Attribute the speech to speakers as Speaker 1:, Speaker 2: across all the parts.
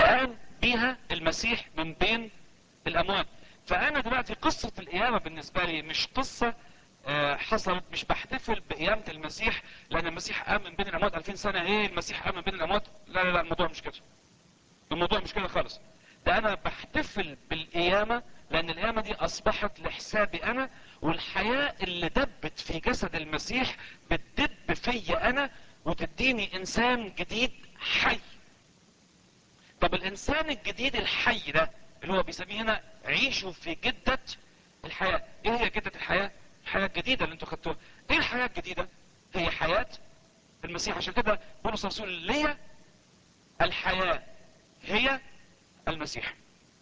Speaker 1: وقام بيها المسيح من بين الاموات فانا دلوقتي قصة القيامة بالنسبة لي مش قصة آه، حصلت مش بحتفل بقيامة المسيح لان المسيح قام من بين الاموات 2000 سنة ايه المسيح قام من بين الاموات لا لا لا الموضوع مش كده الموضوع مش كده خالص ده انا بحتفل بالقيامة لان القيامة دي اصبحت لحسابي انا والحياة اللي دبت في جسد المسيح بتدب فيا انا وتديني انسان جديد حي طب الانسان الجديد الحي ده اللي هو بيسميه هنا عيشوا في جدة الحياة ايه هي جدة الحياة الحياة الجديدة اللي انتوا خدتوها ايه الحياة الجديدة هي حياة المسيح عشان كده بولس الرسول ليا الحياة هي المسيح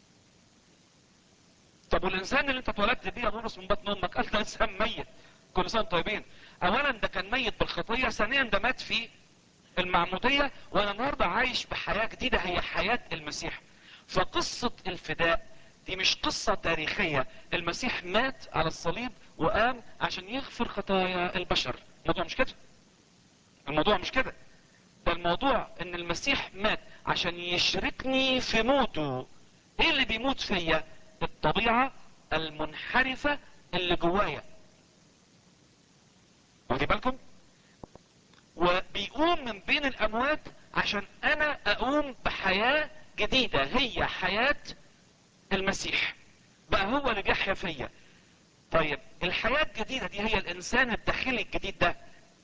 Speaker 1: طب والانسان اللي انت اتولدت بيه يا بولس من بطن امك قال ده انسان ميت كل سنه وانتم طيبين اولا ده كان ميت بالخطيه ثانيا ده مات في المعموديه وانا النهارده عايش بحياه جديده هي حياه المسيح فقصه الفداء دي مش قصة تاريخية المسيح مات على الصليب وقام عشان يغفر خطايا البشر الموضوع مش كده الموضوع مش كده ده الموضوع ان المسيح مات عشان يشركني في موته ايه اللي بيموت فيا الطبيعة المنحرفة اللي جوايا واخدين بالكم وبيقوم من بين الاموات عشان انا اقوم بحياة جديدة هي حياة المسيح بقى هو اللي بيحيا فيا طيب الحياة الجديدة دي هي الانسان الداخلي الجديد ده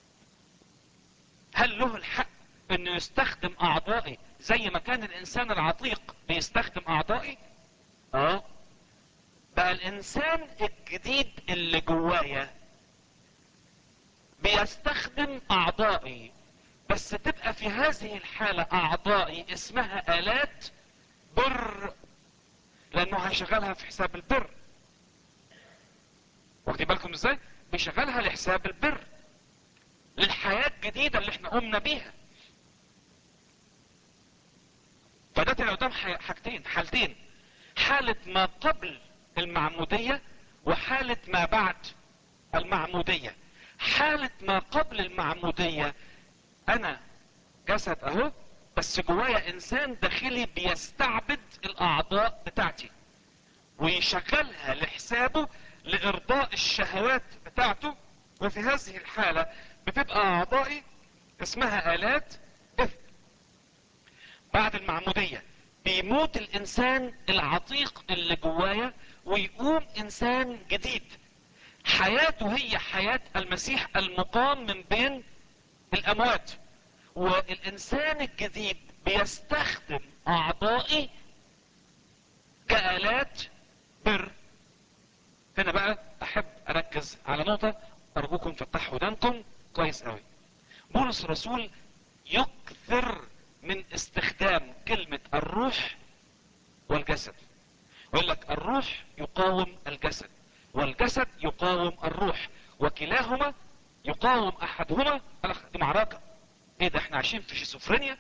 Speaker 1: هل له الحق انه يستخدم اعضائي زي ما كان الانسان العتيق بيستخدم اعضائي اه بقى الانسان الجديد اللي جوايا بيستخدم اعضائي بس تبقى في هذه الحالة اعضائي اسمها الات بر لانه هيشغلها في حساب البر واخدين بالكم ازاي بيشغلها لحساب البر للحياة الجديدة اللي احنا قمنا بيها فده تبقى قدام حاجتين حالتين حالة ما قبل المعمودية وحالة ما بعد المعمودية حالة ما قبل المعمودية انا جسد اهو بس جوايا انسان داخلي بيستعبد الاعضاء بتاعتي ويشغلها لحسابه لارضاء الشهوات بتاعته وفي هذه الحالة بتبقى اعضائي اسمها الات اثم بعد المعمودية بيموت الانسان العتيق اللي جوايا ويقوم انسان جديد حياته هي حياة المسيح المقام من بين الاموات والانسان الجديد بيستخدم اعضائي كالات بر هنا بقى احب اركز على نقطة ارجوكم فتحوا ودانكم كويس قوي بولس الرسول يكثر من استخدام كلمة الروح والجسد يقول لك الروح يقاوم الجسد والجسد يقاوم الروح وكلاهما يقاوم احدهما دي معركة ايه ده احنا عايشين في شيزوفرينيا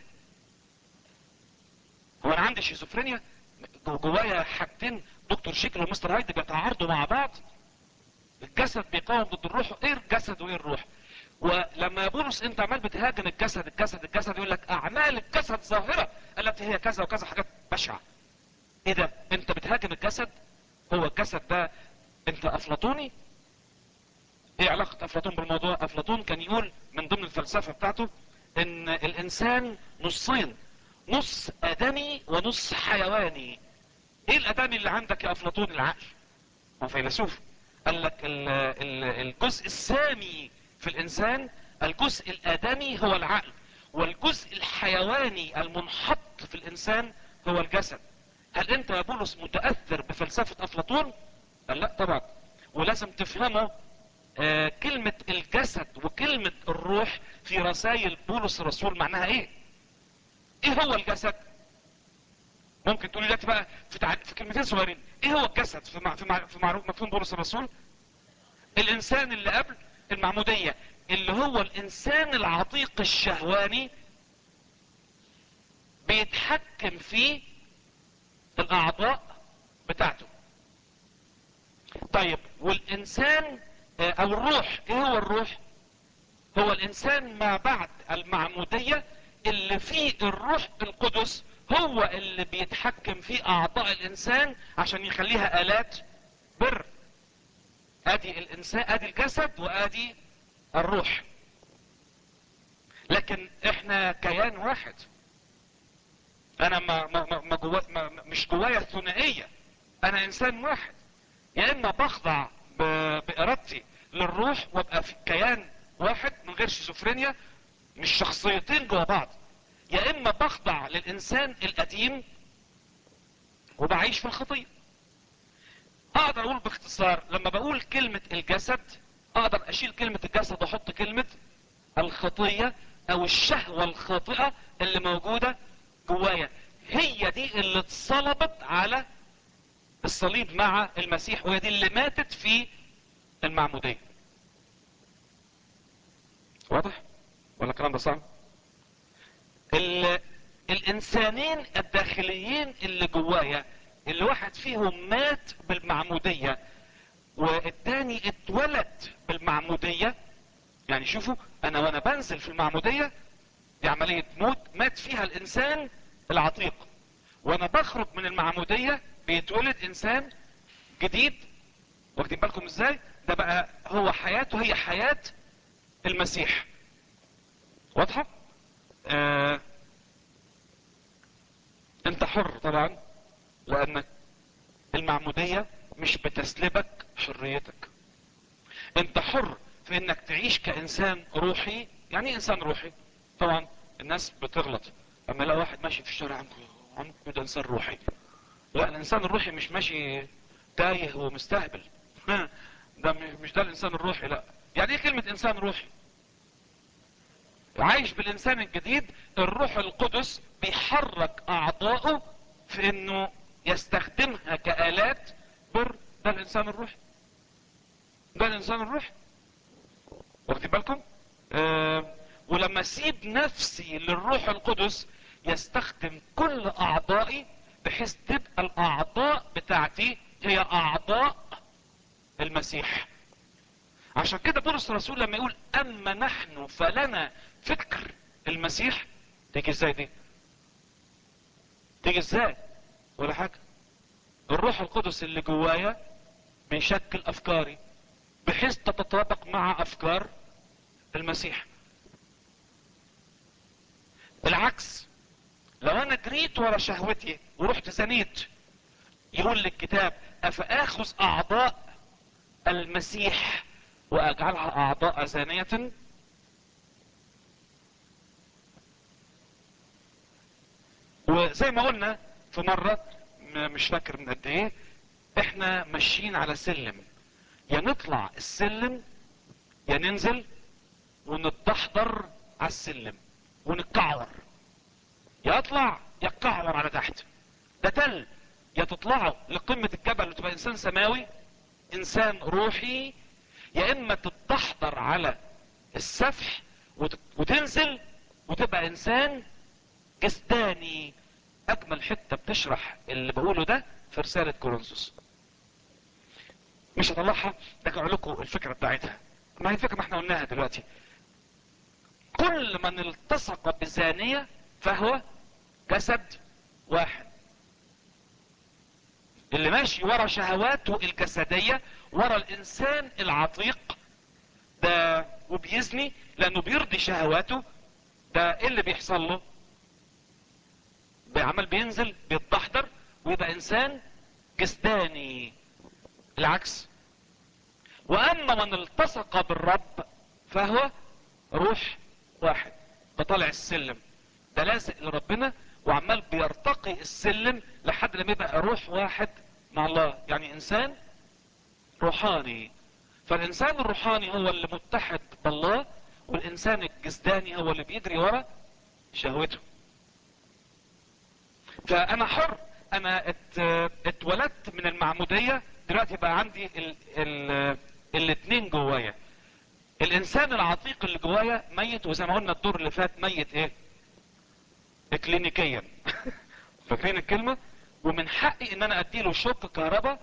Speaker 1: هو انا عندي شيزوفرينيا جوايا حاجتين دكتور شيكل ومستر هايد بيتعارضوا مع بعض الجسد بيقاوم ضد الروح ايه الجسد وايه الروح ولما بولس انت عمال بتهاجم الجسد الجسد الجسد يقول لك اعمال الجسد ظاهرة التي هي كذا وكذا حاجات بشعة ايه ده انت بتهاجم الجسد هو الجسد ده انت افلاطوني ايه علاقة افلاطون بالموضوع افلاطون كان يقول من ضمن الفلسفة بتاعته ان الانسان نصين نص ادمي ونص حيواني ايه الادمي اللي عندك يا افلاطون العقل هو فيلسوف قال لك ال ال الجزء السامي في الانسان الجزء الادمي هو العقل والجزء الحيواني المنحط في الانسان هو الجسد هل انت يا بولس متأثر بفلسفة افلاطون قال لا طبعا ولازم تفهموا آه كلمة الجسد وكلمة الروح في رسائل بولس الرسول معناها ايه ايه هو الجسد ممكن تقولي دلوقتي بقى في, تع... في كلمتين صغيرين ايه هو الجسد في, مع... في, مع... في معروف مفهوم بولس الرسول الانسان اللي قبل المعمودية اللي هو الانسان العتيق الشهواني بيتحكم في الاعضاء بتاعته طيب والانسان او الروح ايه هو الروح هو الانسان ما بعد المعمودية اللي فيه الروح القدس هو اللي بيتحكم في اعضاء الانسان عشان يخليها الات بر ادي الانسان ادي الجسد وادي الروح لكن احنا كيان واحد انا ما ما ما, ما, جوا ما مش جوايا ثنائيه انا انسان واحد يا اما بخضع بارادتي للروح وابقى في كيان واحد من غير شيزوفرينيا مش شخصيتين جوا بعض يا اما بخضع للانسان القديم وبعيش في الخطيه اقدر اقول باختصار لما بقول كلمة الجسد اقدر اشيل كلمة الجسد واحط كلمة الخطية او الشهوة الخاطئة اللي موجودة جوايا هي دي اللي اتصلبت على الصليب مع المسيح وهي دي اللي ماتت في المعمودية واضح ولا الكلام ده صعب الانسانين الداخليين اللي جوايا اللي واحد فيهم مات بالمعمودية والتاني اتولد بالمعمودية يعني شوفوا انا وانا بنزل في المعمودية دي عملية موت مات فيها الانسان العتيق وانا بخرج من المعمودية بيتولد انسان جديد واخدين بالكم ازاي ده بقى هو حياته هي حياة المسيح واضحة آه انت حر طبعا لان المعمودية مش بتسلبك حريتك انت حر في انك تعيش كانسان روحي يعني ايه انسان روحي طبعا الناس بتغلط اما لو واحد ماشي في الشارع عم ده انسان روحي لا الانسان الروحي مش ماشي تايه ومستهبل ده مش ده الانسان الروحي لا يعني ايه كلمة انسان روحي عايش بالانسان الجديد الروح القدس بيحرك اعضائه في انه يستخدمها كآلات بر ده الانسان الروحي ده الانسان الروحي واخدين بالكم آه ولما اسيب نفسي للروح القدس يستخدم كل اعضائي بحيث تبقى الاعضاء بتاعتي هي اعضاء المسيح عشان كده بولس الرسول لما يقول اما نحن فلنا فكر المسيح تيجي ازاي دي تيجي ازاي ولا حاجة الروح القدس اللي جوايا بيشكل افكاري بحيث تتطابق مع افكار المسيح العكس لو انا جريت ورا شهوتي ورحت زنيت يقول لي الكتاب افاخذ اعضاء المسيح واجعلها اعضاء زانية وزي ما قلنا في مرة مش فاكر من قد ايه احنا ماشيين على سلم يا نطلع السلم يا ننزل ونتدحضر على السلم ونتكعور يا اطلع يا اتكعور على تحت ده تل يا تطلعوا لقمة الجبل وتبقى انسان سماوي انسان روحي يا اما تتدحضر على السفح وتنزل وتبقى انسان جسداني اجمل حتة بتشرح اللي بقوله ده في رسالة كورنثوس مش هطلعها لكن اقول لكم الفكرة بتاعتها ما هي الفكرة ما احنا قلناها دلوقتي كل من التصق بزانية فهو جسد واحد اللي ماشي ورا شهواته الجسدية ورا الانسان العتيق ده وبيزني لانه بيرضي شهواته ده ايه اللي بيحصل له بعمل بينزل بيتدحضر ويبقى انسان جسداني العكس واما من التصق بالرب فهو روح واحد ده طالع السلم ده لازق لربنا وعمال بيرتقي السلم لحد لما يبقى روح واحد مع الله يعني انسان روحاني فالانسان الروحاني هو اللي متحد بالله والانسان الجسداني هو اللي بيجري ورا شهوته فانا حر انا ات اتولدت من المعمودية دلوقتي بقى عندي ال ال الاتنين جوايا الانسان العتيق اللي جوايا ميت وزي ما قلنا الدور اللي فات ميت ايه اكلينيكيا فاكرين الكلمة ومن حقي ان انا اديله شوك كهرباء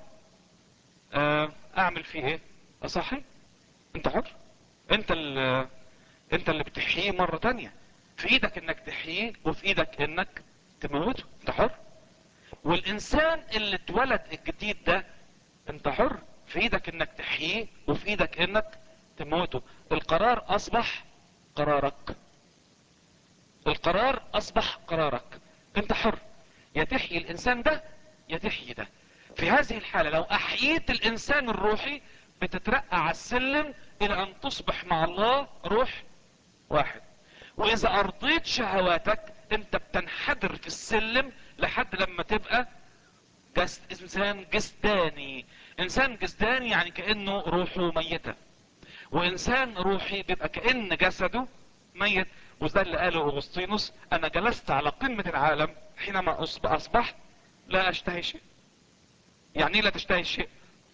Speaker 1: اعمل فيه ايه اصحي انت حر انت اللي انت اللي بتحييه مرة تانية في ايدك انك تحييه وفي ايدك انك تموته انت حر والانسان اللي اتولد الجديد ده انت حر في ايدك انك تحييه وفي ايدك انك تموته القرار اصبح قرارك القرار اصبح قرارك انت حر يا تحيي الانسان ده يا تحيي ده في هذه الحالة لو احييت الانسان الروحي بتترقى على السلم الى ان تصبح مع الله روح واحد واذا ارضيت شهواتك انت بتنحدر في السلم لحد لما تبقى جس... انسان جسداني انسان جسداني يعني كانه روحه ميته وانسان روحي بيبقى كان جسده ميت وده اللي قاله اغسطينوس انا جلست على قمة العالم حينما اصبحت لا اشتهي شيء يعني ايه لا تشتهي شيء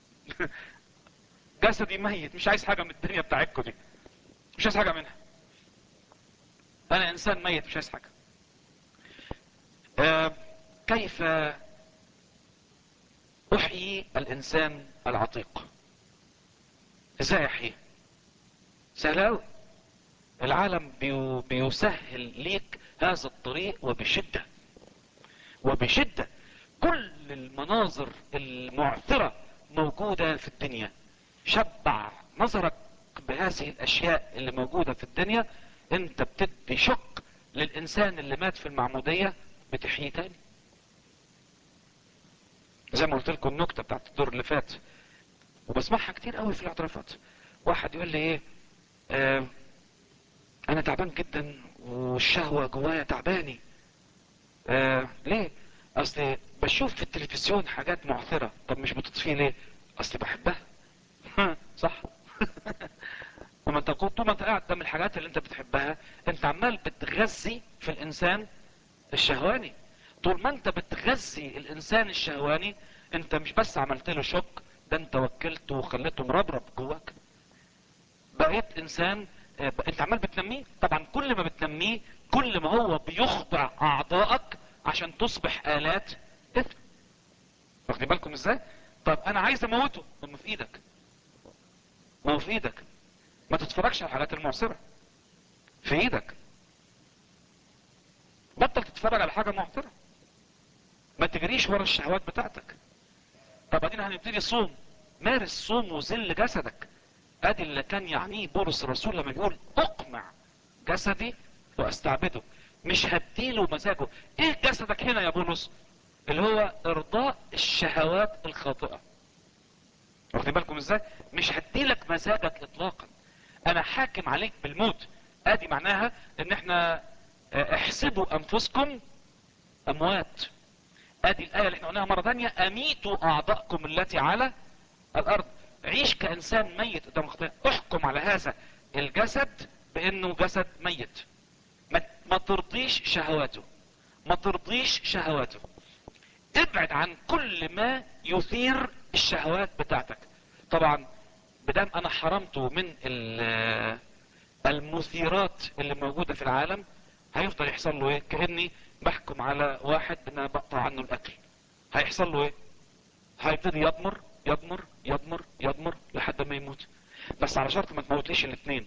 Speaker 1: جسدي ميت مش عايز حاجة من الدنيا بتاعتكم دي مش عايز حاجة منها انا انسان ميت مش عايز حاجة آه كيف احيي الانسان العتيق ازاي احييه سهل اوي العالم بيو بيسهل ليك هذا الطريق وبشدة وبشدة كل المناظر المعثرة موجودة في الدنيا شبع نظرك بهذه الاشياء اللي موجودة في الدنيا انت بتدي شق للانسان اللي مات في المعمودية بتحييه تاني زي ما قلت لكم النكتة بتاعت الدور اللي فات وبسمعها كتير قوي في الاعترافات واحد يقول لي ايه آه انا تعبان جدا والشهوة جوايا تعباني آه ليه اصل بشوف في التلفزيون حاجات معثرة طب مش بتطفي ليه اصل بحبها صح وما انت طول ما انت قاعد قدام الحاجات اللي انت بتحبها انت عمال بتغذي في الانسان الشهواني طول ما انت بتغذي الانسان الشهواني انت مش بس عملت له شك ده انت وكلته وخليته مربرب جواك بقيت انسان اه انت عمال بتنميه طبعا كل ما بتنميه كل ما هو بيخضع اعضائك عشان تصبح الات اثم واخدين بالكم ازاي طب انا عايز اموته ما في ايدك ما هو في ايدك ما تتفرجش على الحاجات المعصرة في ايدك بطل تتفرج على حاجة معصرة ما تجريش ورا الشهوات بتاعتك طب بعدين هنبتدي صوم مارس صوم وذل جسدك ادي اللي كان يعنيه بولس الرسول لما يقول اقمع جسدي واستعبده مش هديله مزاجه ايه جسدك هنا يا بولس اللي هو ارضاء الشهوات الخاطئة واخدين بالكم ازاي مش هديلك مزاجك اطلاقا انا حاكم عليك بالموت ادي معناها ان احنا احسبوا انفسكم اموات ادي الايه اللي احنا قلناها مره ثانيه اميتوا اعضاءكم التي على الارض عيش كانسان ميت قدام خطيه احكم على هذا الجسد بانه جسد ميت ما, ما ترضيش شهواته ما ترضيش شهواته ابعد عن كل ما يثير الشهوات بتاعتك طبعا بدام انا حرمته من المثيرات اللي موجودة في العالم هيفضل يحصل له ايه كأني بحكم على واحد ان انا بقطع عنه الاكل هيحصل له ايه هيبتدي يضمر يضمر يضمر يضمر لحد ما يموت بس على شرط ما تموتليش الاثنين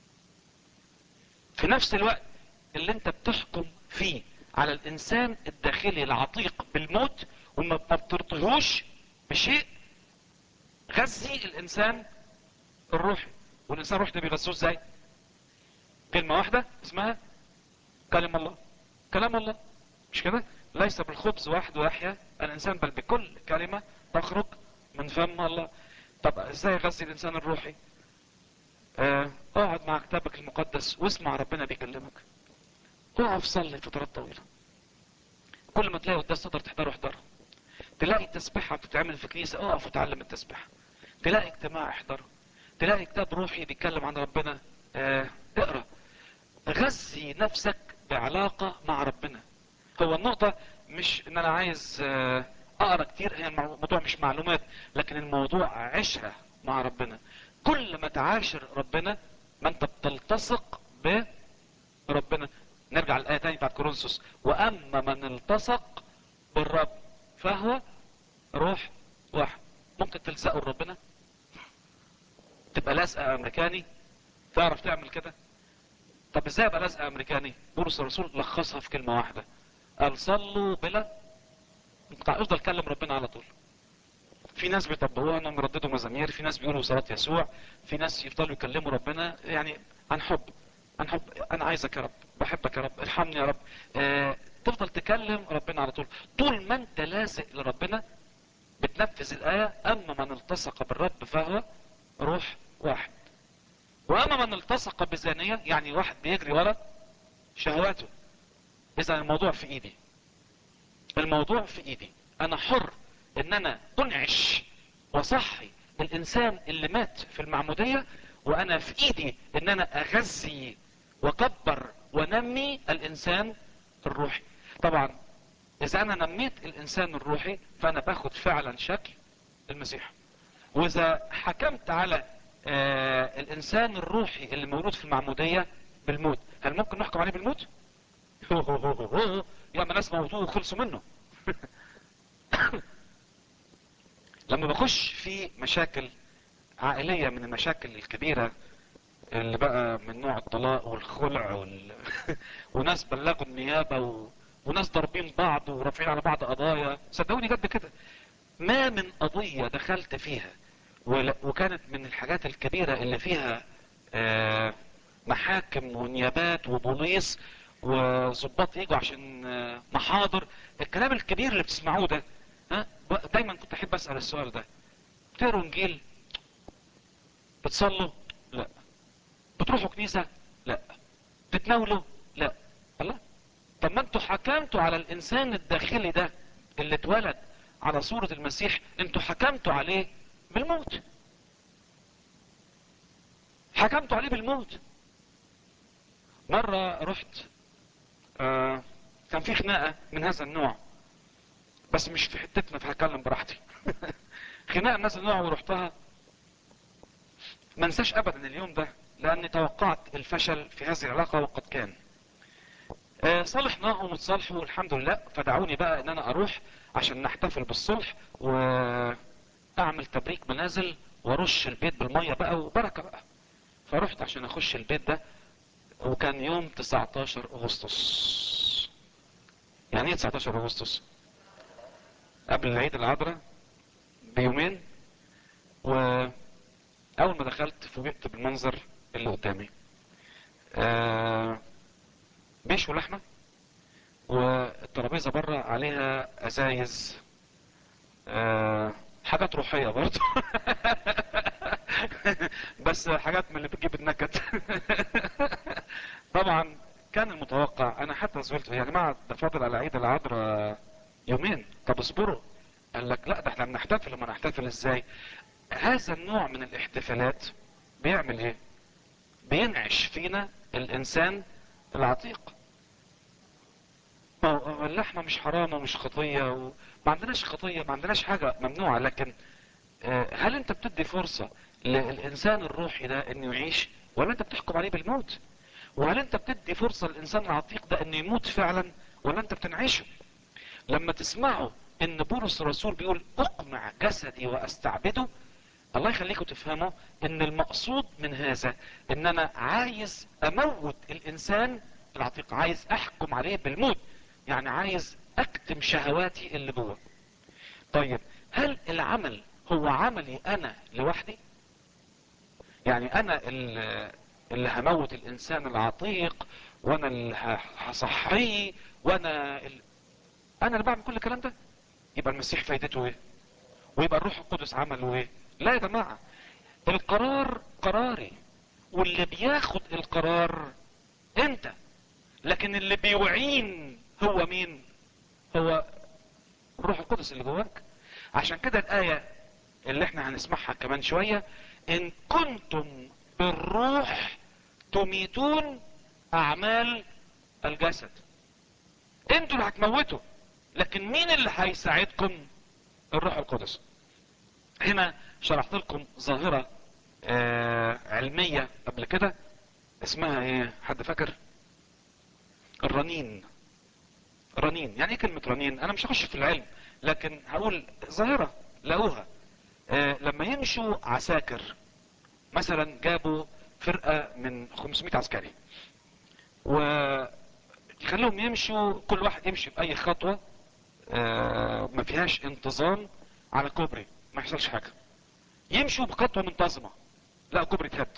Speaker 1: في نفس الوقت اللي انت بتحكم فيه على الانسان الداخلي العتيق بالموت وما بترطيهوش بشيء غذي الانسان الروحي والانسان الروحي ده بيغذوه ازاي كلمة واحدة اسمها كلام الله كلام الله مش كده ليس بالخبز وحده يحيا الانسان بل بكل كلمة تخرج من فم الله طب ازاي يغذي الانسان الروحي اه اقعد مع كتابك المقدس واسمع ربنا بيكلمك اقف صلي فترات طويلة كل ما تلاقي قداس تقدر تحضره احضره تلاقي تسبيحة بتتعمل في كنيسة اقف وتعلم التسبيحة تلاقي اجتماع احضره تلاقي كتاب روحي بيتكلم عن ربنا اه اقرا غذي نفسك بعلاقة مع ربنا هو النقطة مش ان انا عايز اه اقرا كتير هي الموضوع مش معلومات لكن الموضوع عيشها مع ربنا كل ما تعاشر ربنا ما انت بتلتصق بربنا نرجع للآية تاني بتاعت كورنثوس واما من التصق بالرب فهو روح واحد ممكن تلزقه لربنا تبقى لازقه امريكاني تعرف تعمل كده طب ازاي ابقى لازقه امريكاني بولس الرسول لخصها في كلمه واحده قال صلوا بلا افضل كلم ربنا على طول في ناس بيطبقوها انهم يرددوا مزامير في ناس بيقولوا صلاة يسوع في ناس يفضلوا يكلموا ربنا يعني عن حب عن حب انا عايزك يا رب بحبك يا رب ارحمني يا رب آه تفضل تكلم ربنا على طول طول ما انت لازق لربنا بتنفذ الآية أما من التصق بالرب فهو روح واحد وأما من التصق بزانية يعني واحد بيجري ورا شهواته إذا الموضوع في إيدي الموضوع في إيدي أنا حر إن أنا أنعش وصحي الإنسان اللي مات في المعمودية وأنا في إيدي إن أنا أغذي وكبر ونمي الإنسان الروحي طبعا اذا انا نميت الانسان الروحي فانا باخد فعلا شكل المسيح واذا حكمت على آه الانسان الروحي اللي مولود في المعمودية بالموت هل ممكن نحكم عليه بالموت هو هو هو هو هو. يا ما ناس موتوه وخلصوا منه لما بخش في مشاكل عائلية من المشاكل الكبيرة اللي بقى من نوع الطلاق والخلع وال... وناس بلغوا النيابة و... وناس ضاربين بعض ورافعين على بعض قضايا صدقوني جد كده ما من قضية دخلت فيها ول... وكانت من الحاجات الكبيرة اللي فيها آه محاكم ونيابات وبوليس وظباط يجوا عشان آه محاضر الكلام الكبير اللي بتسمعوه ده ها دايما كنت احب اسأل السؤال ده بتقروا انجيل بتصلوا لا بتروحوا كنيسة لا بتناولوا لا الله طب ما انتوا حكمتوا على الانسان الداخلي ده اللي اتولد على صورة المسيح انتوا حكمتوا عليه بالموت حكمتوا عليه بالموت مرة رحت آه كان في خناقة من هذا النوع بس مش في حتتنا فهكلم براحتي خناقة من هذا النوع ورحتها ما انساش ابدا اليوم ده لاني توقعت الفشل في هذه العلاقة وقد كان آه صالحناهم وتصالحوا والحمد لله فدعوني بقى ان انا اروح عشان نحتفل بالصلح واعمل تبريك منازل وارش البيت بالمية بقى وبركة بقى فرحت عشان اخش البيت ده وكان يوم 19 اغسطس يعني ايه 19 اغسطس قبل العيد العذراء بيومين واول ما دخلت فوجئت بالمنظر اللي قدامي آه بيش ولحمة والترابيزة بره عليها ازايز آه حاجات روحية برضه بس حاجات من اللي بتجيب النكد طبعا كان المتوقع انا حتى زولت يا جماعة ده فاضل على عيد العذراء يومين طب اصبروا قال لك لا ده احنا بنحتفل لما نحتفل ازاي هذا النوع من الاحتفالات بيعمل ايه بينعش فينا الانسان العتيق اللحمة مش حرام ومش خطية وما عندناش خطية ما عندناش حاجة ممنوعة لكن هل انت بتدي فرصة للانسان الروحي ده انه يعيش ولا انت بتحكم عليه بالموت وهل انت بتدي فرصة للانسان العتيق ده انه يموت فعلا ولا انت بتنعشه لما تسمعوا ان بولس الرسول بيقول اقمع جسدي واستعبده الله يخليكم تفهموا ان المقصود من هذا ان انا عايز اموت الانسان العتيق عايز احكم عليه بالموت يعني عايز اكتم شهواتي اللي جوه طيب هل العمل هو عملي انا لوحدي يعني انا اللي هموت الانسان العتيق وانا اللي هصحيه وانا ال... انا اللي بعمل كل الكلام ده يبقى المسيح فايدته ايه ويبقى الروح القدس عمله ايه لا يا جماعة القرار قراري واللي بياخد القرار انت لكن اللي بيوعين هو مين هو الروح القدس اللي جواك عشان كده الآية اللي احنا هنسمعها كمان شوية ان كنتم بالروح تميتون اعمال الجسد انتوا اللي هتموتوا لكن مين اللي هيساعدكم الروح القدس هنا شرحت لكم ظاهرة آه علمية قبل كده اسمها ايه حد فاكر الرنين رنين يعني ايه كلمة رنين انا مش هخش في العلم لكن هقول ظاهرة لقوها آه لما يمشوا عساكر مثلا جابوا فرقة من 500 عسكري يخليهم يمشوا كل واحد يمشي بأي خطوة آه ما فيهاش انتظام على كوبري ما يحصلش حاجة يمشوا بخطوة منتظمة لا كوبري اتهد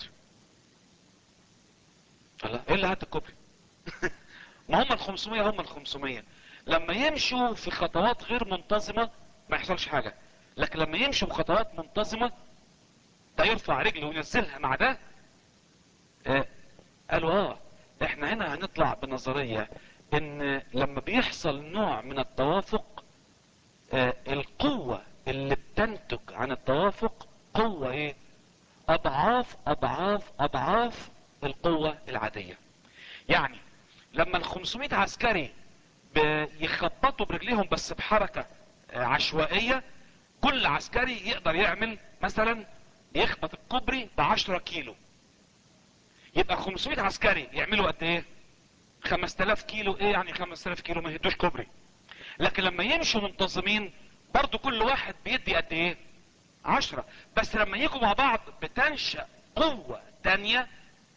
Speaker 1: لا ايه اللي هد الكوبري ما هم ال 500 هم ال 500 لما يمشوا في خطوات غير منتظمة ما يحصلش حاجة لكن لما يمشوا بخطوات منتظمة ده يرفع رجله وينزلها مع ده آه قالوا اه احنا هنا هنطلع بنظرية ان لما بيحصل نوع من التوافق آه القوة اللي بتنتج عن التوافق قوة ايه اضعاف اضعاف اضعاف القوة العادية يعني لما ال 500 عسكري بيخبطوا برجليهم بس بحركة آه عشوائية كل عسكري يقدر يعمل مثلا يخبط الكوبري ب 10 كيلو يبقى 500 عسكري يعملوا قد ايه 5000 كيلو ايه يعني 5000 كيلو ما يهدوش كوبري لكن لما يمشوا منتظمين برضو كل واحد بيدي قد ايه 10 بس لما يجوا مع بعض بتنشأ قوة تانية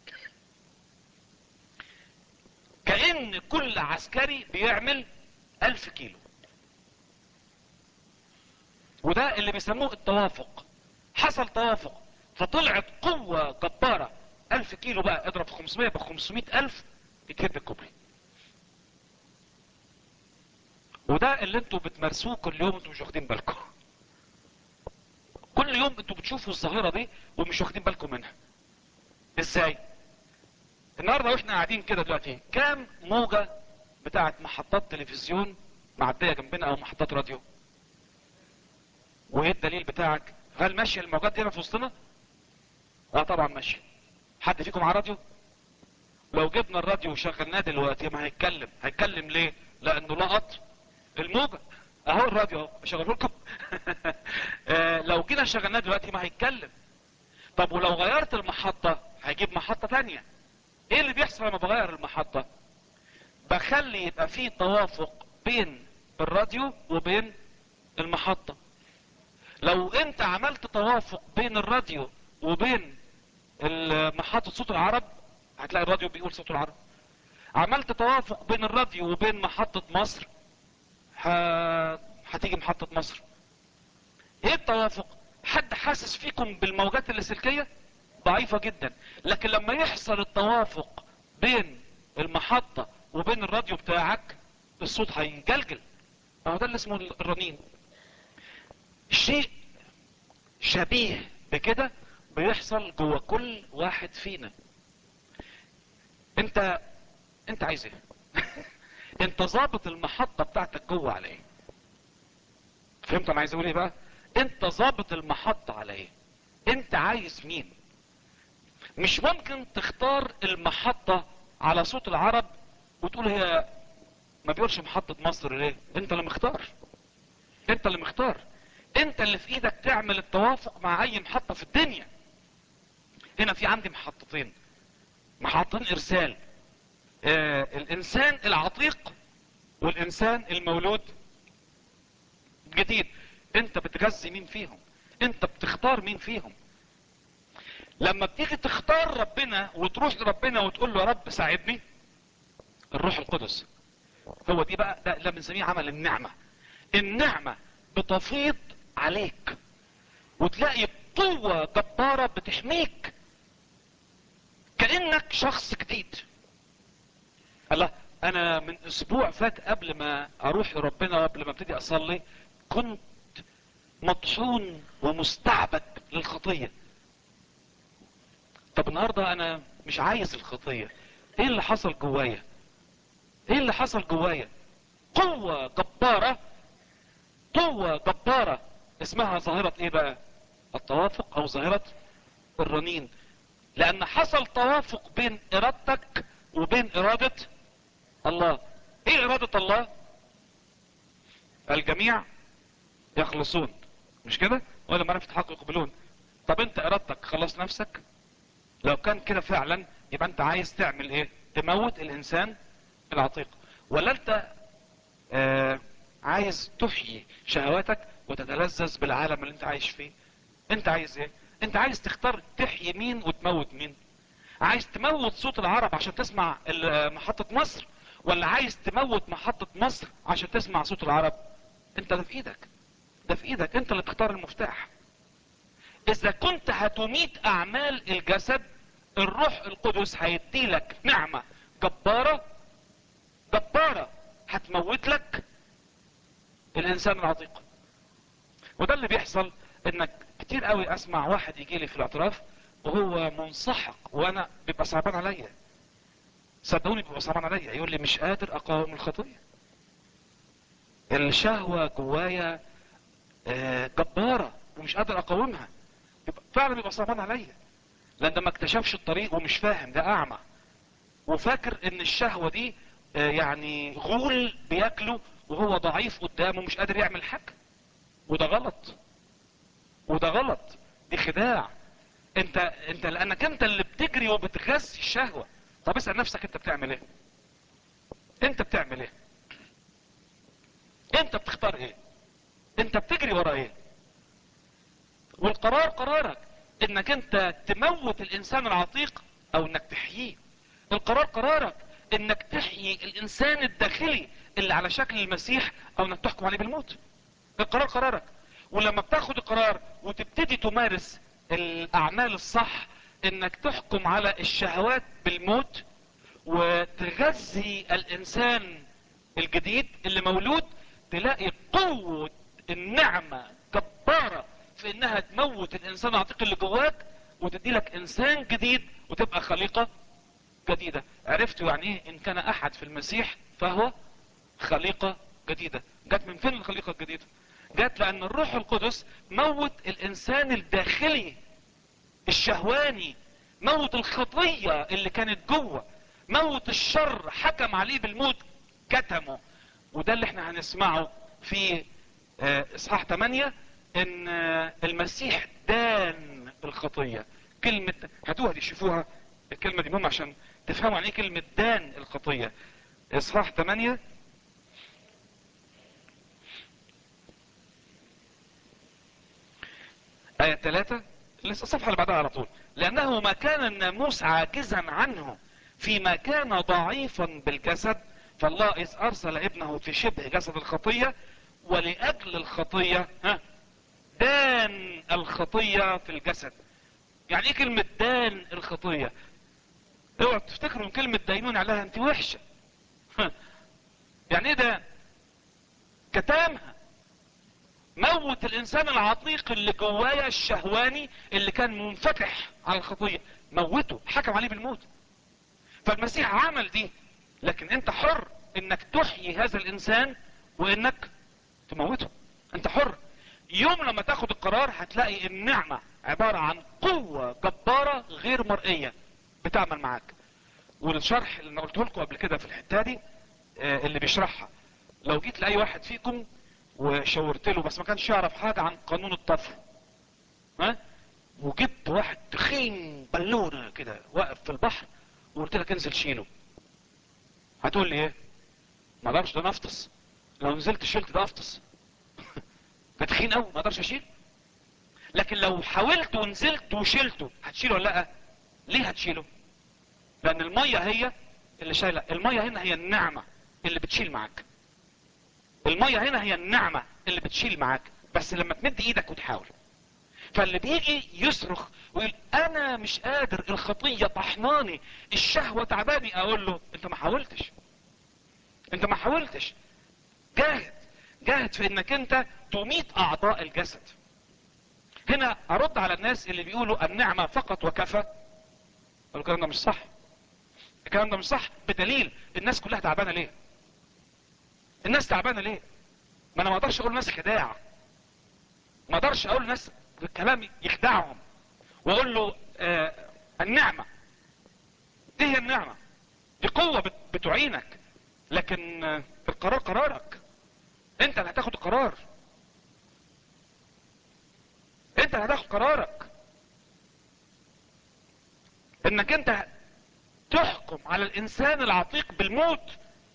Speaker 1: كأن كل عسكري بيعمل 1000 كيلو وده اللي بيسموه التوافق حصل توافق فطلعت قوة جبارة 1000 كيلو بقى اضرب 500 ب 500 ألف يتهد الكوبري وده اللي انتوا بتمارسوه كل يوم انتوا مش واخدين بالكم كل يوم انتوا بتشوفوا الظاهرة دي ومش واخدين بالكم منها ازاي النهاردة واحنا قاعدين كده دلوقتي كام موجة بتاعت محطات تلفزيون معدية جنبنا او محطات راديو وايه الدليل بتاعك هل ماشي الموجات دي هنا في وسطنا اه طبعا ماشي حد فيكم على راديو لو جبنا الراديو وشغلناه دلوقتي ما هيتكلم هيتكلم ليه لانه لقط الموجة اهو الراديو اهو بشغله لكم آه لو جينا شغلناه دلوقتي ما هيتكلم طب ولو غيرت المحطة هيجيب محطة تانية ايه اللي بيحصل لما بغير المحطة بخلي يبقى فيه توافق بين الراديو وبين المحطة لو انت عملت توافق بين الراديو وبين محطة صوت العرب هتلاقي الراديو بيقول صوت العرب عملت توافق بين الراديو وبين محطة مصر ه... هتيجي محطة مصر ايه التوافق حد حاسس فيكم بالموجات اللاسلكية ضعيفة جدا لكن لما يحصل التوافق بين المحطة وبين الراديو بتاعك الصوت هيجلجل اهو ده اللي اسمه الرنين شيء شبيه بكده بيحصل جوه كل واحد فينا انت انت عايز ايه انت ظابط المحطة بتاعتك جوه على ايه فهمت انا عايز اقول ايه بقى انت ظابط المحطة على ايه انت عايز مين مش ممكن تختار المحطة على صوت العرب وتقول هي ما بيقولش محطة مصر ليه انت اللي مختار انت اللي مختار انت اللي في ايدك تعمل التوافق مع اي محطة في الدنيا هنا في عندي محطتين محطتين ارسال آه الانسان العتيق والانسان المولود جديد انت بتغذي مين فيهم انت بتختار مين فيهم لما بتيجي تختار ربنا وتروح لربنا وتقول له يا رب ساعدني الروح القدس هو دي بقى ده اللي بنسميه عمل النعمة النعمة بتفيض عليك وتلاقي قوة جبارة بتحميك كأنك شخص جديد الله انا من اسبوع فات قبل ما اروح لربنا وقبل ما ابتدي اصلي كنت مطحون ومستعبد للخطية طب النهاردة انا مش عايز الخطية ايه اللي حصل جوايا ايه اللي حصل جوايا قوة جبارة قوة جبارة اسمها ظاهرة ايه بقى التوافق او ظاهرة الرنين لان حصل توافق بين ارادتك وبين ارادة الله ايه ارادة الله الجميع يخلصون مش كده ولا معرفة حق يقبلون طب انت ارادتك خلص نفسك لو كان كده فعلا يبقى انت عايز تعمل ايه تموت الانسان العتيق ولا انت آه عايز تحيي شهواتك وتتلذذ بالعالم اللي انت عايش فيه انت عايز ايه انت عايز تختار تحيي مين وتموت مين عايز تموت صوت العرب عشان تسمع محطة مصر ولا عايز تموت محطة مصر عشان تسمع صوت العرب انت ده في ايدك ده في ايدك انت اللي تختار المفتاح اذا كنت هتميت اعمال الجسد الروح القدس هيديلك نعمة جبارة جبارة هتموت لك الانسان العتيق وده اللي بيحصل انك كتير قوي اسمع واحد يجي لي في الاعتراف وهو منسحق وانا بيبقى صعبان عليا صدقوني بيبقى صعبان عليا يقول لي مش قادر اقاوم الخطيه الشهوه جوايا آه، جباره ومش قادر اقاومها يبقى فعلا بيبقى صعبان عليا لان ده ما اكتشفش الطريق ومش فاهم ده اعمى وفاكر ان الشهوه دي آه، يعني غول بياكله وهو ضعيف قدامه مش قادر يعمل حاجه وده غلط وده غلط دي خداع انت انت لانك انت اللي بتجري وبتغذي الشهوه طب اسال نفسك انت بتعمل ايه انت بتعمل ايه انت بتختار ايه انت بتجري ورا ايه والقرار قرارك انك انت تموت الانسان العتيق او انك تحييه القرار قرارك انك تحيي الانسان الداخلي اللي على شكل المسيح او انك تحكم عليه بالموت القرار قرارك ولما بتاخد القرار وتبتدي تمارس الاعمال الصح انك تحكم على الشهوات بالموت وتغذي الانسان الجديد اللي مولود تلاقي قوة النعمة جبارة في انها تموت الانسان العتيق اللي جواك وتدي لك انسان جديد وتبقى خليقة جديدة عرفتوا يعني ايه ان كان احد في المسيح فهو خليقة جديدة جت من فين الخليقة الجديدة جت لان الروح القدس موت الانسان الداخلي الشهواني موت الخطية اللي كانت جوه موت الشر حكم عليه بالموت كتمه وده اللي احنا هنسمعه في آه، اصحاح 8 ان آه، المسيح دان الخطية كلمة هاتوها دي شوفوها الكلمة دي مهمة عشان تفهموا يعني ايه كلمة دان الخطية اصحاح 8 آية 3 لسه الصفحة اللي بعدها على طول لأنه ما كان الناموس عاجزا عنه فيما كان ضعيفا بالجسد فالله إذ أرسل ابنه في شبه جسد الخطية ولأجل الخطية ها دان الخطية في الجسد يعني ايه كلمة دان الخطية اوعوا تفتكروا ان كلمة دينون عليها انت وحشة يعني ايه ده كتامها موت الانسان العتيق اللي جوايا الشهواني اللي كان منفتح على الخطية موته حكم عليه بالموت فالمسيح عمل دي لكن انت حر انك تحيي هذا الانسان وانك تموته انت حر يوم لما تاخد القرار هتلاقي النعمة عبارة عن قوة جبارة غير مرئية بتعمل معاك والشرح اللي انا قلته لكم قبل كده في الحتة دي آه، اللي بيشرحها لو جيت لاي واحد فيكم وشاورت له بس ما كانش يعرف حاجة عن قانون الطفو ها وجبت واحد تخين بالونة كده واقف في البحر وقلت لك انزل شيله هتقول لي ايه ما اقدرش ده انا افطس لو نزلت شلت ده افطس ده تخين قوي ما اقدرش اشيل لكن لو حاولت ونزلت وشلته هتشيله ولا لا ليه هتشيله لان المية هي اللي شايله المية هنا هي النعمة اللي بتشيل معاك المية هنا هي النعمة اللي بتشيل معاك بس لما تمد ايدك وتحاول فاللي بيجي يصرخ ويقول انا مش قادر الخطية طحناني الشهوة تعباني اقول له انت ما حاولتش انت ما حاولتش جاهد جاهد في انك انت تميت اعضاء الجسد هنا ارد على الناس اللي بيقولوا النعمة فقط وكفى الكلام ده مش صح الكلام ده مش صح بدليل الناس كلها تعبانة ليه الناس تعبانة ليه ما انا ما اقدرش اقول ناس خداع ما اقدرش اقول ناس كلام يخدعهم واقول له آه النعمة دي هي النعمة دي قوة بت- بتعينك لكن آه القرار قرارك انت اللي هتاخد القرار انت اللي هتاخد قرارك انك انت تحكم على الانسان العتيق بالموت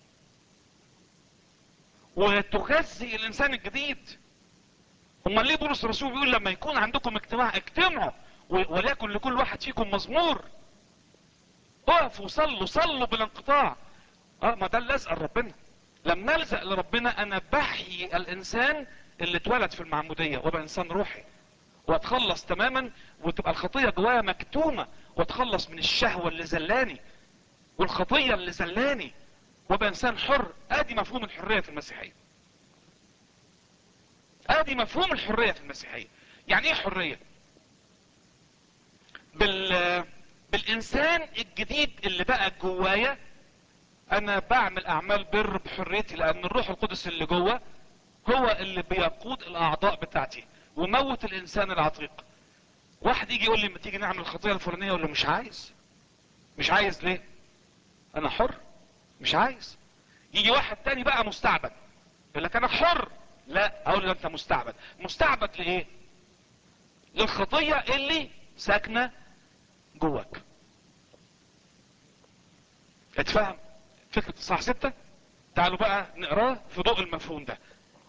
Speaker 1: وتغذي الانسان الجديد امال ليه بولس الرسول بيقول لما يكون عندكم اجتماع اجتمعوا و- وليكن لكل واحد فيكم مزمور اقفوا وصلوا صلوا بالانقطاع اه ما ده اللزق لربنا لما الزق لربنا انا بحيي الانسان اللي اتولد في المعموديه وابقى انسان روحي واتخلص تماما وتبقى الخطيه جوايا مكتومه واتخلص من الشهوه اللي زلاني والخطيه اللي زلاني وابقى انسان حر ادي مفهوم الحريه في المسيحيه ادي مفهوم الحريه في المسيحيه يعني ايه حريه بال بالانسان الجديد اللي بقى جوايا انا بعمل اعمال بر بحريتي لان الروح القدس اللي جوه هو اللي بيقود الاعضاء بتاعتي وموت الانسان العتيق واحد يجي يقول لي ما تيجي نعمل الخطيه الفلانيه اقول له مش عايز مش عايز ليه انا حر مش عايز يجي واحد تاني بقى مستعبد يقول لك انا حر لا اقول له انت مستعبد مستعبد لايه للخطيه اللي ساكنه جواك اتفهم فكرة الصح ستة تعالوا بقى نقراه في ضوء المفهوم ده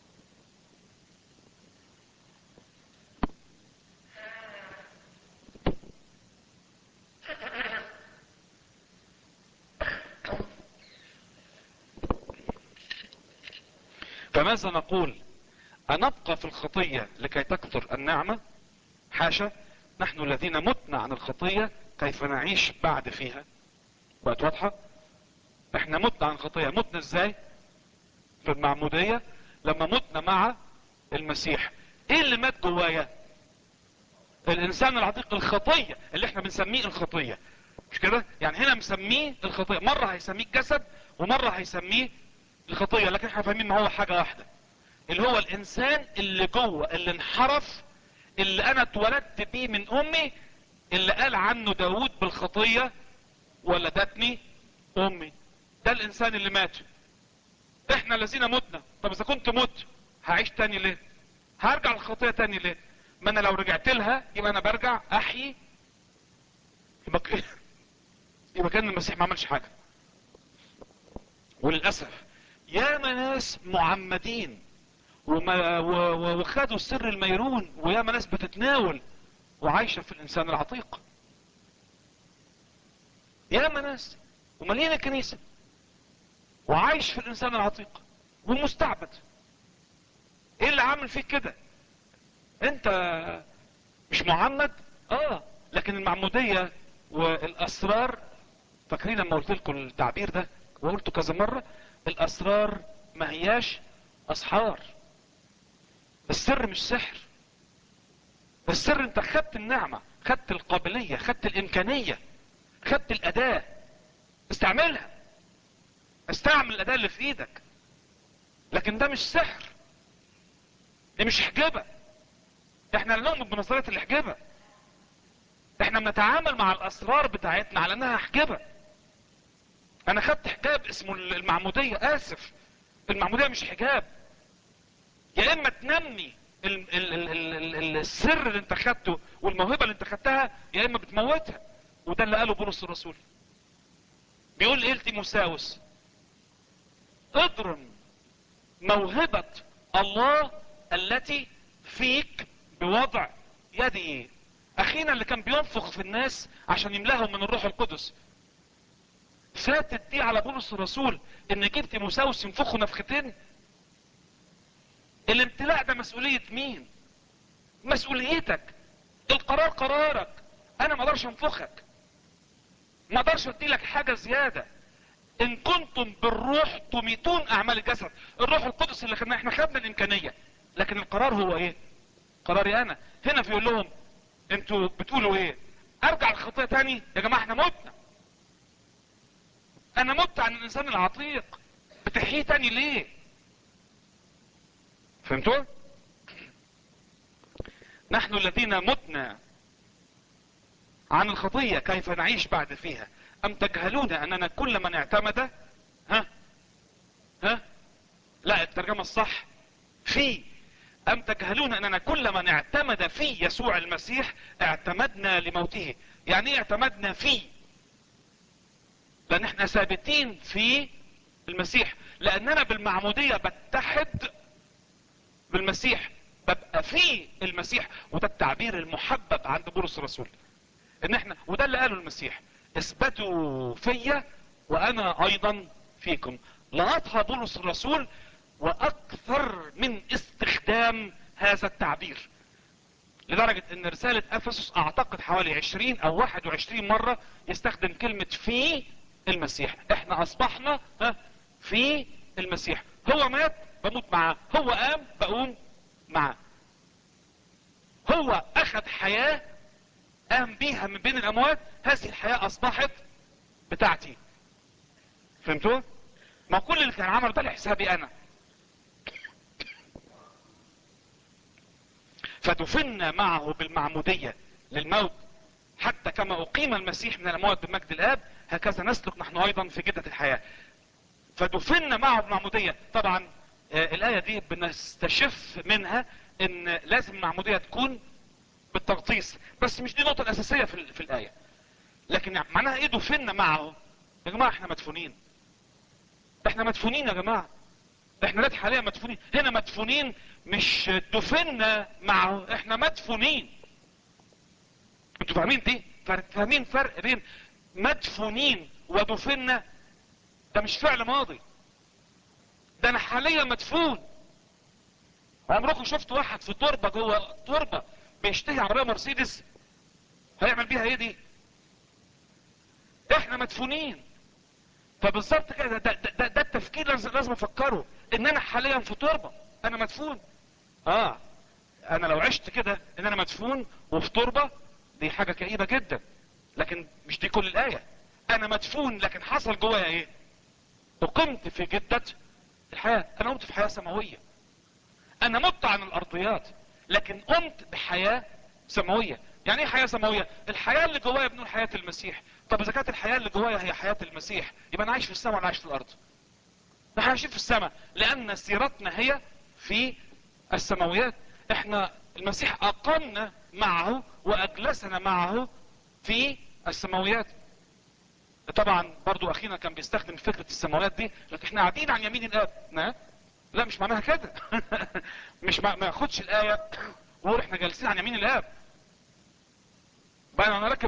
Speaker 1: فماذا نقول أنبقى في الخطية لكي تكثر النعمة حاشا نحن الذين متنا عن الخطية كيف نعيش بعد فيها بقت واضحة احنا متنا عن الخطية متنا ازاي في المعمودية لما متنا مع المسيح ايه اللي مات جوايا الانسان العتيق الخطية اللي احنا بنسميه الخطية مش كده يعني هنا مسميه الخطية مرة هيسميه الجسد ومرة هيسميه الخطية لكن احنا فاهمين ان هو حاجة واحدة اللي هو الانسان اللي جوه اللي انحرف اللي انا اتولدت بيه من امي اللي قال عنه داود بالخطية ولدتني امي ده الانسان اللي مات احنا الذين متنا طب اذا كنت مت هعيش تاني ليه هرجع للخطية تاني ليه ما انا لو رجعت لها يبقى انا برجع احيي يبقى ك- يبقى كان المسيح ما عملش حاجة وللأسف ياما ناس معمدين وما و- و- وخدوا السر الميرون وياما ناس بتتناول وعايشة في الإنسان العتيق ياما ناس ومليان الكنيسة وعايش في الإنسان العتيق ومستعبد ايه اللي عامل فيك كده انت مش معمد اه لكن المعمودية والاسرار فاكرين لما قلت لكم التعبير ده وقلته كذا مرة الاسرار ما هياش اسحار السر مش سحر السر انت خدت النعمة خدت القابلية خدت الامكانية خدت الاداة استعملها استعمل الاداة اللي في ايدك لكن ده مش سحر دي مش حجابة احنا لا نؤمن بنظرية الحجابة احنا بنتعامل مع الاسرار بتاعتنا على انها حجابة انا خدت حجاب اسمه المعمودية اسف المعمودية مش حجاب يا اما تنمي ال ال ال ال ال السر اللي انت خدته والموهبة اللي انت خدتها يا اما بتموتها وده اللي قاله بولس الرسول بيقول ايه لتيموساوس اضرم موهبة الله التي فيك بوضع يدي اخينا اللي كان بينفخ في الناس عشان يملاهم من الروح القدس فاتت دي على بولس الرسول ان جبت تيموساوس ينفخه نفختين الامتلاء ده مسؤولية مين مسؤوليتك القرار قرارك انا ما اقدرش انفخك ما اقدرش ادي لك حاجة زيادة ان كنتم بالروح تميتون اعمال الجسد الروح القدس اللي خدنا احنا خدنا الامكانية لكن القرار هو ايه قراري انا هنا بيقول لهم انتوا بتقولوا ايه ارجع الخطية تاني يا جماعة احنا متنا انا مت عن الانسان العتيق بتحييه تاني ليه فهمتوا نحن الذين متنا عن الخطية كيف نعيش بعد فيها ام تجهلون اننا كل من اعتمد ها ها لا الترجمة الصح في ام تجهلون اننا كل من اعتمد في يسوع المسيح اعتمدنا لموته يعني ايه اعتمدنا فيه لان احنا ثابتين في المسيح لاننا بالمعمودية بتحد بالمسيح ببقى في المسيح وده التعبير المحبب عند بولس الرسول ان احنا وده اللي قاله المسيح اثبتوا فيا وانا ايضا فيكم لقطها بولس الرسول واكثر من استخدام هذا التعبير لدرجة ان رسالة افسس اعتقد حوالي 20 او 21 مرة يستخدم كلمة في المسيح احنا اصبحنا ها في المسيح هو مات بموت معاه هو قام بقوم معاه هو اخذ حياة قام بيها من بين الاموات هذه الحياة اصبحت بتاعتي فهمتوا ما كل اللي كان عمله ده لحسابي انا فدفنا معه بالمعمودية للموت حتى كما اقيم المسيح من الاموات بمجد الاب هكذا نسلك نحن ايضا في جدة الحياة فدفنا معه بالمعمودية طبعا آه الاية دي بنستشف منها ان لازم المعمودية تكون بالتغطيس بس مش دي النقطة الاساسية في, في الاية لكن معناها ايه دفنا معه يا جماعة احنا مدفونين احنا مدفونين يا جماعة احنا دلوقتي حاليا مدفونين هنا مدفونين مش دفنا معه احنا مدفونين انتوا فاهمين دي فاهمين فرق بين مدفونين ودفنا ده مش فعل ماضي ده انا حاليا مدفون عمركم شفت واحد في تربة جوه تربة بيشتهي عربية مرسيدس هيعمل بيها ايه دي احنا مدفونين فبالظبط كده ده, ده, ده, ده التفكير لازم, لازم افكره ان انا حاليا في تربة انا مدفون اه انا لو عشت كده ان انا مدفون وفي تربة دي حاجة كئيبة جدا لكن مش دي كل الاية انا مدفون لكن حصل جوايا ايه وقمت في جدة الحياة انا قمت في حياة سماوية انا مت عن الارضيات لكن قمت بحياة سماوية يعني ايه حياة سماوية الحياة اللي جوايا بنقول حياة المسيح طب اذا كانت الحياة اللي جوايا هي حياة المسيح يبقى انا عايش في السماء ولا عايش في الارض احنا عايشين في السماء لان سيرتنا هي في السماويات احنا المسيح اقمنا معه واجلسنا معه في السماويات طبعا برضو اخينا كان بيستخدم فكرة السماوات دي لكن احنا قاعدين عن يمين الاب نا؟ لا مش معناها كده مش ما ياخدش الاية ويقول احنا جالسين عن يمين الاب بقى انا راكب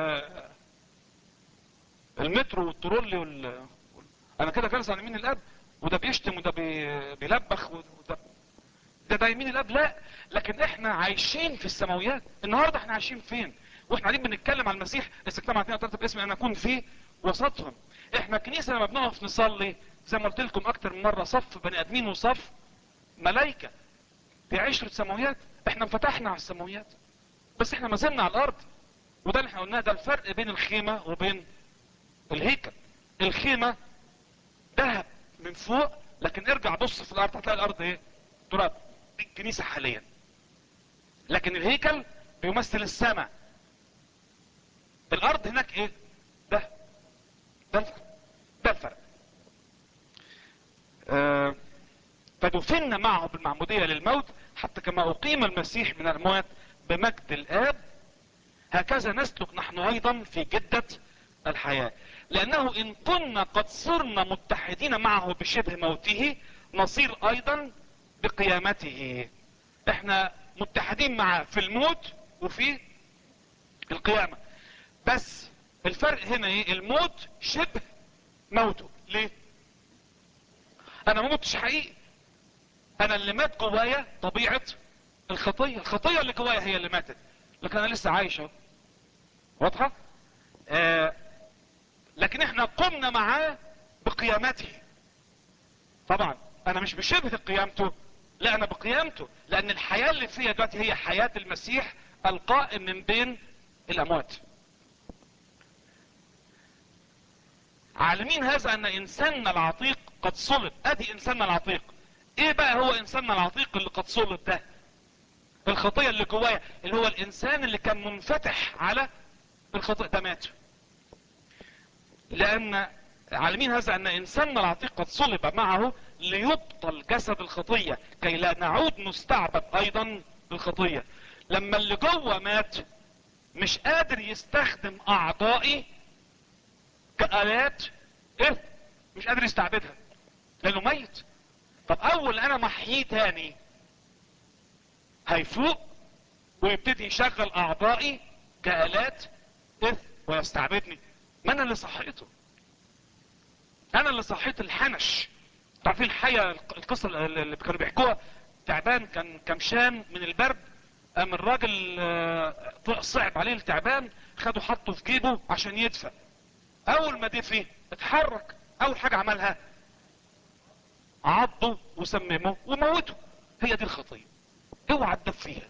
Speaker 1: المترو والترولي وال... انا كده جالس عن يمين الاب وده بيشتم وده بي... بيلبخ وده ده ده يمين الاب لا لكن احنا عايشين في السماويات النهارده احنا عايشين فين واحنا قاعدين بنتكلم عن المسيح استجتمع اثنين ثلاثه باسم ان اكون في وسطهم احنا الكنيسه لما بنقف نصلي زي ما قلت لكم اكتر من مره صف بني ادمين وصف ملائكه دي عشره سماويات احنا انفتحنا على السماويات بس احنا ما زلنا على الارض وده اللي احنا قلناه ده الفرق بين الخيمه وبين الهيكل الخيمه ذهب من فوق لكن ارجع بص في الارض هتلاقي الارض ايه تراب دي الكنيسه حاليا لكن الهيكل بيمثل السماء الارض هناك ايه ده ده الفرق ده الفرق آه فدفنا معه بالمعمودية للموت حتى كما اقيم المسيح من الاموات بمجد الاب هكذا نسلك نحن ايضا في جدة الحياة لانه ان كنا قد صرنا متحدين معه بشبه موته نصير ايضا بقيامته احنا متحدين معه في الموت وفي القيامة بس الفرق هنا ايه الموت شبه موته ليه انا ما متش حقيقي انا اللي مات جوايا طبيعة الخطية الخطية اللي جوايا هي اللي ماتت لكن انا لسه عايش اهو واضحة آه لكن احنا قمنا معاه بقيامته طبعا انا مش بشبه قيامته لا انا بقيامته لان الحياة اللي فيها دلوقتي هي حياة المسيح القائم من بين الاموات عالمين هذا ان انساننا العتيق قد صلب ادي انساننا العتيق ايه بقى هو انساننا العتيق اللي قد صلب ده الخطية اللي جوايا اللي هو الانسان اللي كان منفتح على الخطية ده مات لان عالمين هذا ان انساننا العتيق قد صلب معه ليبطل جسد الخطية كي لا نعود نستعبد ايضا بالخطية لما اللي جوه مات مش قادر يستخدم اعضائي كآلات ايه مش قادر يستعبدها لانه ميت طب اول انا محييه تاني هيفوق ويبتدي يشغل اعضائي كآلات ايه ويستعبدني ما انا اللي صحيته انا اللي صحيت الحنش تعرفين الحية القصة اللي كانوا بيحكوها تعبان كان كمشان من البرد قام الراجل آه، صعب عليه التعبان خده حطه في جيبه عشان يدفى اول ما دفي اتحرك اول حاجة عملها عضه وسممه وموته هي دي الخطية اوعى تدف فيها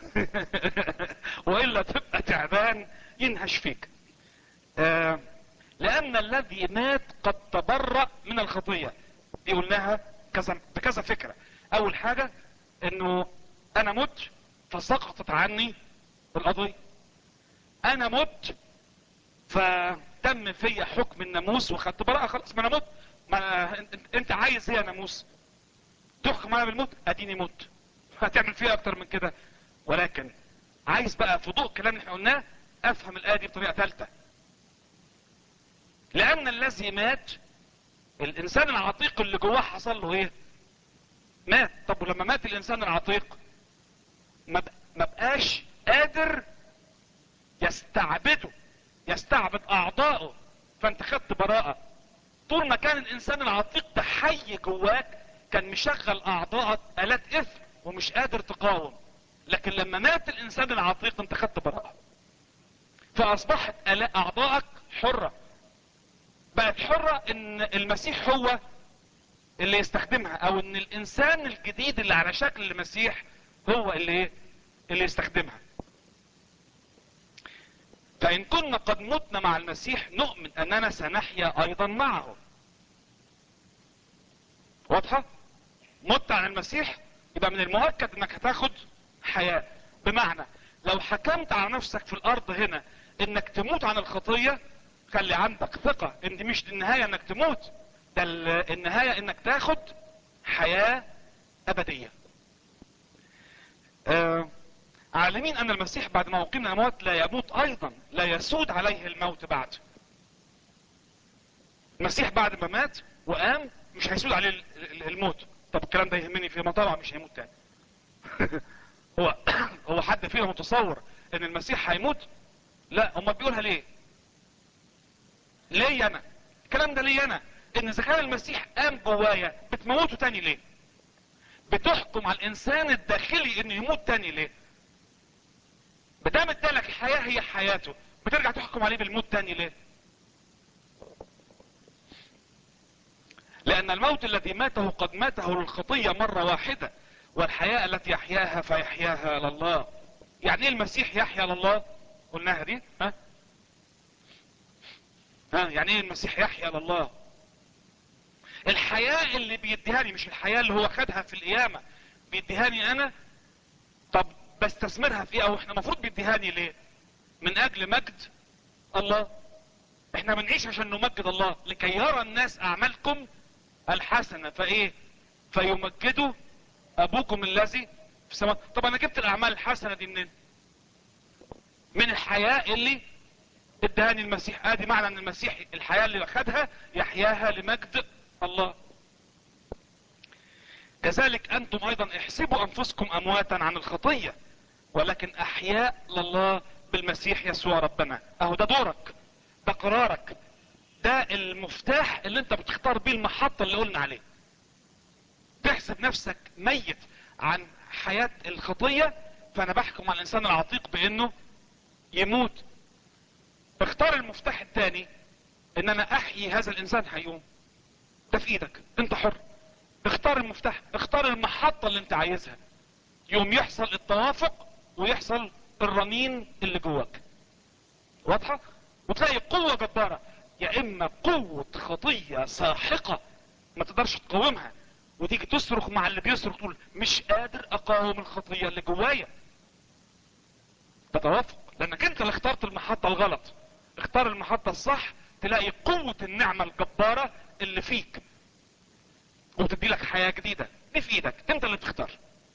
Speaker 1: والا تبقى تعبان ينهش فيك آه لان الذي مات قد تبرأ من الخطية دي قلناها كذا بكذا فكرة اول حاجة انه انا مت فسقطت عني القضية انا مت فتم فيا حكم الناموس وخدت براءة خلاص ما انا مت ما انت- انت عايز ايه يا ناموس تحكم على بالموت اديني مت هتعمل فيها اكتر من كده ولكن عايز بقى في ضوء الكلام اللي احنا قلناه افهم الايه دي بطريقه ثالثه لان الذي مات الانسان العتيق اللي جواه حصل له ايه مات طب ولما مات الانسان العتيق ما ب- ما بقاش قادر يستعبده يستعبد اعضائه فانت خدت براءة طول ما كان الانسان العتيق ده حي جواك كان مشغل اعضائك الات اثم ومش قادر تقاوم لكن لما مات الانسان العتيق انت خدت براءة فاصبحت آلاء اعضائك حرة بقت حرة ان المسيح هو اللي يستخدمها او ان الانسان الجديد اللي على شكل المسيح هو اللي ايه اللي يستخدمها فان كنا قد متنا مع المسيح نؤمن اننا سنحيا ايضا معه واضحة مت عن المسيح يبقى من المؤكد انك هتاخد حياة بمعنى لو حكمت على نفسك في الارض هنا انك تموت عن الخطية خلي عندك ثقة ان دي مش النهاية انك تموت ده ال- النهاية انك تاخد حياة ابدية آه عالمين ان المسيح بعد ما اقيم من الاموات لا يموت ايضا لا يسود عليه الموت بعد المسيح بعد ما مات وقام مش هيسود عليه ال- ال- الموت طب الكلام ده يهمني في ما طبعا مش هيموت تاني هو هو حد فينا متصور ان المسيح هيموت لا امال بيقولها ليه ليه انا الكلام ده ليه انا ان اذا كان المسيح قام جوايا بتموته تاني ليه بتحكم على الانسان الداخلي انه يموت تاني ليه بدام ادالك الحياة هي حياته بترجع تحكم عليه بالموت تاني ليه لان الموت الذي ماته قد ماته للخطية مرة واحدة والحياة التي يحياها فيحياها لله يعني ايه المسيح يحيا لله قلناها دي ها ها يعني ايه المسيح يحيا لله الحياة اللي بيديهاني مش الحياة اللي هو خدها في القيامة بيديهاني انا طب بستثمرها في ايه او احنا المفروض بيديهاني ليه من اجل مجد الله احنا بنعيش عشان نمجد الله لكي يرى الناس اعمالكم الحسنة فايه فيمجدوا ابوكم الذي في السماء طب انا جبت الاعمال الحسنة دي منين من الحياة اللي ادهاني المسيح ادي معنى ان المسيح الحياة اللي اخدها يحياها لمجد الله كذلك انتم ايضا احسبوا انفسكم امواتا عن الخطية ولكن احياء لله بالمسيح يسوع ربنا اهو ده دورك ده قرارك ده المفتاح اللي انت بتختار بيه المحطة اللي قلنا عليه تحسب نفسك ميت عن حياة الخطية فانا بحكم على الانسان العتيق بانه يموت اختار المفتاح الثاني ان انا احيي هذا الانسان هيقوم ده في ايدك انت حر اختار المفتاح اختار المحطة اللي انت عايزها يوم يحصل التوافق ويحصل الرنين اللي جواك واضحة وتلاقي قوة جبارة يا اما قوة خطية ساحقة ما تقدرش تقاومها وتيجي تصرخ مع اللي بيصرخ تقول مش قادر اقاوم الخطية اللي جوايا ده توافق لانك انت اللي اخترت المحطة الغلط اختار المحطة الصح تلاقي قوة النعمة الجبارة اللي فيك وتدي لك حياة جديدة دي في ايدك انت اللي تختار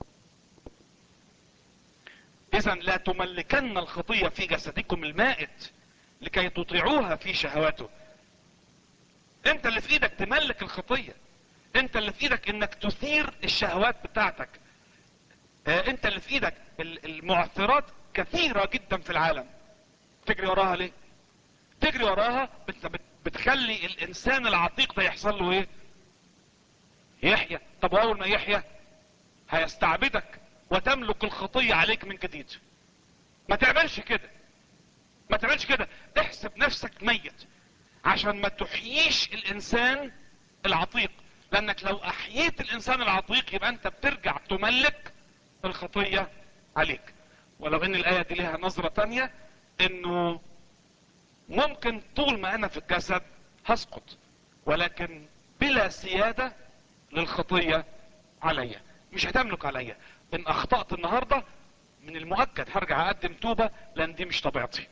Speaker 1: اذا لا تملكن الخطية في جسدكم المائت لكي تطيعوها في شهواته انت اللي في ايدك تملك الخطية انت اللي في ايدك انك تثير الشهوات بتاعتك اه انت اللي في ايدك ال- المعثرات كثيرة جدا في العالم تجري وراها ليه تجري وراها بت- بت- بتخلي الانسان العتيق ده يحصل له ايه يحيا طب واول ما يحيا هيستعبدك وتملك الخطية عليك من جديد ما تعملش كده ما تعملش كده احسب نفسك ميت عشان ما تحييش الانسان العتيق لانك لو احييت الانسان العتيق يبقى انت بترجع تملك الخطية عليك ولو ان الاية دي لها نظرة تانية انه ممكن طول ما انا في الجسد هسقط ولكن بلا سيادة للخطية عليا مش هتملك عليا ان اخطأت النهاردة من المؤكد هرجع اقدم توبة لان دي مش طبيعتي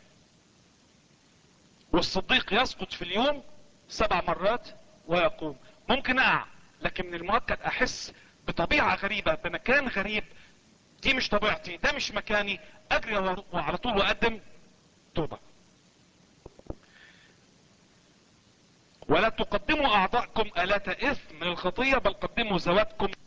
Speaker 1: والصديق يسقط في اليوم سبع مرات ويقوم ممكن اقع لكن من المؤكد احس بطبيعة غريبة بمكان غريب دي مش طبيعتي ده مش مكاني اجري وعلى طول واقدم توبة ولا تقدموا اعضاءكم الات اثم من الخطية بل قدموا ذواتكم